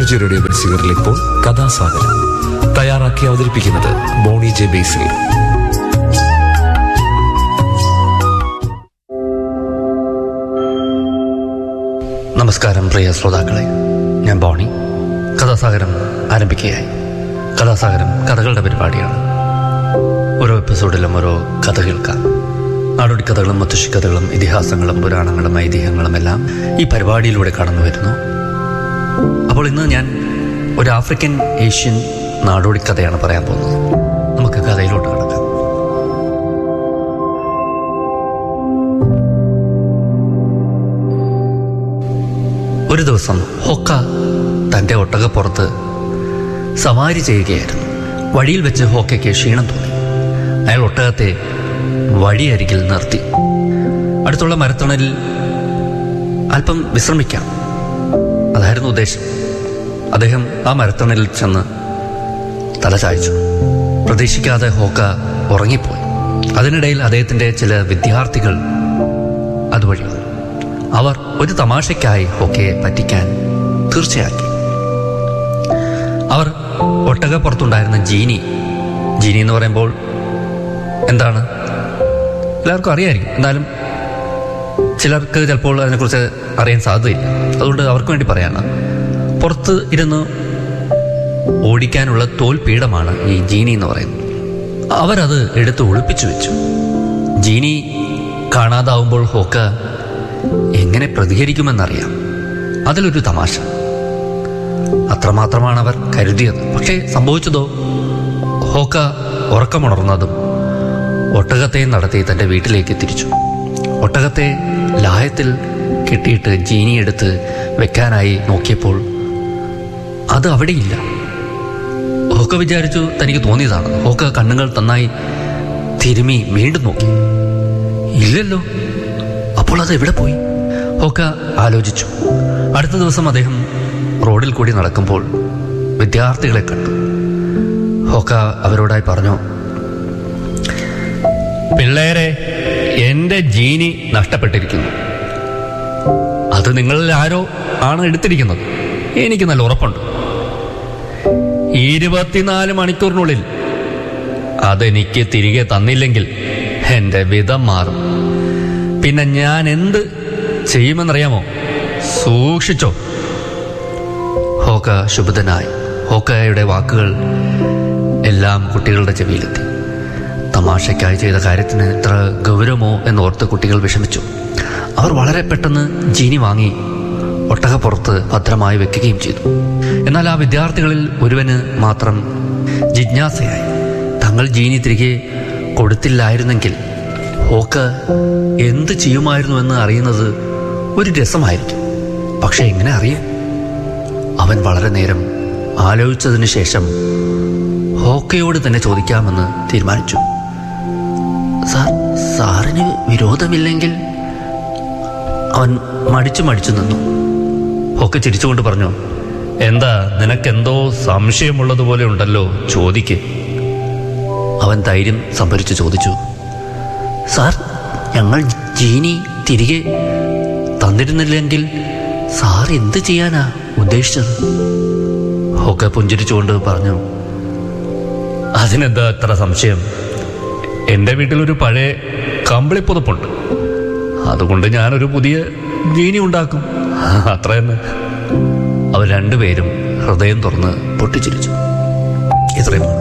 community radio ബെൻസിഗറിൽ ഇപ്പോൾ കഥാസാഗരം തയ്യാറാക്കി അവതരിപ്പിക്കുന്നത് ബോണി ജെ ബേസിൽ നമസ്കാരം പ്രിയ ശ്രോതാക്കളെ ഞാൻ ബോണി കഥാസാഗരം ആരംഭിക്കുകയായി കഥാസാഗരം കഥകളുടെ പരിപാടിയാണ് ഓരോ എപ്പിസോഡിലും ഓരോ കഥ കേൾക്കാം നാടോടി കഥകളും മുത്തശ്ശി കഥകളും ഇതിഹാസങ്ങളും പുരാണങ്ങളും ഐതിഹ്യങ്ങളും എല്ലാം ഈ പരിപാടിയിലൂടെ കടന്നു വരുന്നു അപ്പോൾ ഇന്ന് ഞാൻ ഒരു ആഫ്രിക്കൻ ഏഷ്യൻ നാടോടി കഥയാണ് പറയാൻ പോകുന്നത് നമുക്ക് കഥയിലോട്ട് കിടക്കാം ഒരു ദിവസം ഹൊക്ക തൻ്റെ ഒട്ടകപ്പുറത്ത് സവാരി ചെയ്യുകയായിരുന്നു വഴിയിൽ വെച്ച് ഹോക്കയ്ക്ക് ക്ഷീണം തോന്നി അയാൾ ഒട്ടകത്തെ വഴിയരികിൽ നിർത്തി അടുത്തുള്ള മരത്തണലിൽ അല്പം വിശ്രമിക്കാം അതായിരുന്നു ഉദ്ദേശം അദ്ദേഹം ആ മരത്തണലിൽ ചെന്ന് തല ചായച്ചു പ്രതീക്ഷിക്കാതെ ഹോക്ക ഉറങ്ങിപ്പോയി അതിനിടയിൽ അദ്ദേഹത്തിൻ്റെ ചില വിദ്യാർത്ഥികൾ അതുവഴി വന്നു അവർ ഒരു തമാശയ്ക്കായി ഹോക്കയെ പറ്റിക്കാൻ തീർച്ചയാക്കി അവർ ഒട്ടകപ്പുറത്തുണ്ടായിരുന്ന ജീനി ജീനി എന്ന് പറയുമ്പോൾ എന്താണ് എല്ലാവർക്കും അറിയായിരിക്കും എന്നാലും ചിലർക്ക് ചിലപ്പോൾ അതിനെക്കുറിച്ച് അറിയാൻ സാധ്യതയില്ല അതുകൊണ്ട് അവർക്ക് വേണ്ടി പറയാണ് പുറത്ത് ഇരുന്ന് ഓടിക്കാനുള്ള തോൽ പീഠമാണ് ഈ ജീനി എന്ന് പറയുന്നത് അവരത് എടുത്ത് ഒളിപ്പിച്ചു വെച്ചു ജീനി കാണാതാവുമ്പോൾ ഹോക്ക എങ്ങനെ പ്രതികരിക്കുമെന്നറിയാം അതിലൊരു തമാശ അത്രമാത്രമാണ് അവർ കരുതിയത് പക്ഷേ സംഭവിച്ചതോ ഹോക്ക ഉറക്കമുണർന്നതും ഒട്ടകത്തെ നടത്തി തൻ്റെ വീട്ടിലേക്ക് തിരിച്ചു ഒട്ടകത്തെ ലായത്തിൽ കെട്ടിയിട്ട് ജീനി എടുത്ത് വെക്കാനായി നോക്കിയപ്പോൾ അത് അവിടെയില്ല ഹോക്ക വിചാരിച്ചു തനിക്ക് തോന്നിയതാണ് ഹോക്ക കണ്ണുകൾ നന്നായി തിരുമി വീണ്ടും നോക്കി ഇല്ലല്ലോ അപ്പോൾ അത് എവിടെ പോയി ഹോക്ക ആലോചിച്ചു അടുത്ത ദിവസം അദ്ദേഹം റോഡിൽ കൂടി നടക്കുമ്പോൾ വിദ്യാർത്ഥികളെ കണ്ടു ഹോക്ക അവരോടായി പറഞ്ഞു പിള്ളേരെ എന്റെ ജീനി നഷ്ടപ്പെട്ടിരിക്കുന്നു അത് നിങ്ങളിൽ ആരോ ആണ് എടുത്തിരിക്കുന്നത് എനിക്ക് നല്ല ഉറപ്പുണ്ട് ഇരുപത്തിനാല് മണിക്കൂറിനുള്ളിൽ അതെനിക്ക് തിരികെ തന്നില്ലെങ്കിൽ എന്റെ വിധം മാറും പിന്നെ ഞാൻ എന്ത് ചെയ്യുമെന്നറിയാമോ സൂക്ഷിച്ചോ ഹോക്ക ശുഭിതനായി ഹോക്കയുടെ വാക്കുകൾ എല്ലാം കുട്ടികളുടെ ചെവിയിലെത്തി തമാശയ്ക്കായി ചെയ്ത കാര്യത്തിന് ഇത്ര ഗൗരവമോ എന്നോർത്ത് കുട്ടികൾ വിഷമിച്ചു അവർ വളരെ പെട്ടെന്ന് ജീനി വാങ്ങി ഒട്ടകപ്പുറത്ത് ഭദ്രമായി വെക്കുകയും ചെയ്തു എന്നാൽ ആ വിദ്യാർത്ഥികളിൽ ഒരുവന് മാത്രം ജിജ്ഞാസയായി തങ്ങൾ ജീനി തിരികെ കൊടുത്തില്ലായിരുന്നെങ്കിൽ ഹോക്ക് എന്ത് ചെയ്യുമായിരുന്നു എന്ന് അറിയുന്നത് ഒരു രസമായിരിക്കും പക്ഷെ എങ്ങനെ അറിയാം അവൻ വളരെ നേരം ആലോചിച്ചതിന് ശേഷം ഹോക്കയോട് തന്നെ ചോദിക്കാമെന്ന് തീരുമാനിച്ചു സാർ സാറിന് വിരോധമില്ലെങ്കിൽ അവൻ മടിച്ചു മടിച്ചു നിന്നു ഹോക്ക ചിരിച്ചുകൊണ്ട് പറഞ്ഞു എന്താ നിനക്കെന്തോ സംശയമുള്ളതുപോലെ ഉണ്ടല്ലോ ചോദിക്ക് അവൻ ധൈര്യം സംഭരിച്ചു ചോദിച്ചു സാർ ഞങ്ങൾ ജീനി തിരികെ തന്നിരുന്നില്ലെങ്കിൽ സാർ എന്ത് ചെയ്യാനാ ഉദ്ദേശിച്ചത് ഹോക്ക പുഞ്ചിരിച്ചുകൊണ്ട് പറഞ്ഞു അതിനെന്താ അത്ര സംശയം എൻ്റെ വീട്ടിലൊരു പഴയ കമ്പിളിപ്പുതപ്പുണ്ട് അതുകൊണ്ട് ഞാനൊരു പുതിയ ജീനി ഉണ്ടാക്കും അത്ര തന്നെ അവർ രണ്ടുപേരും ഹൃദയം തുറന്ന് പൊട്ടിച്ചിരിച്ചു ഇത്രയുമാണ്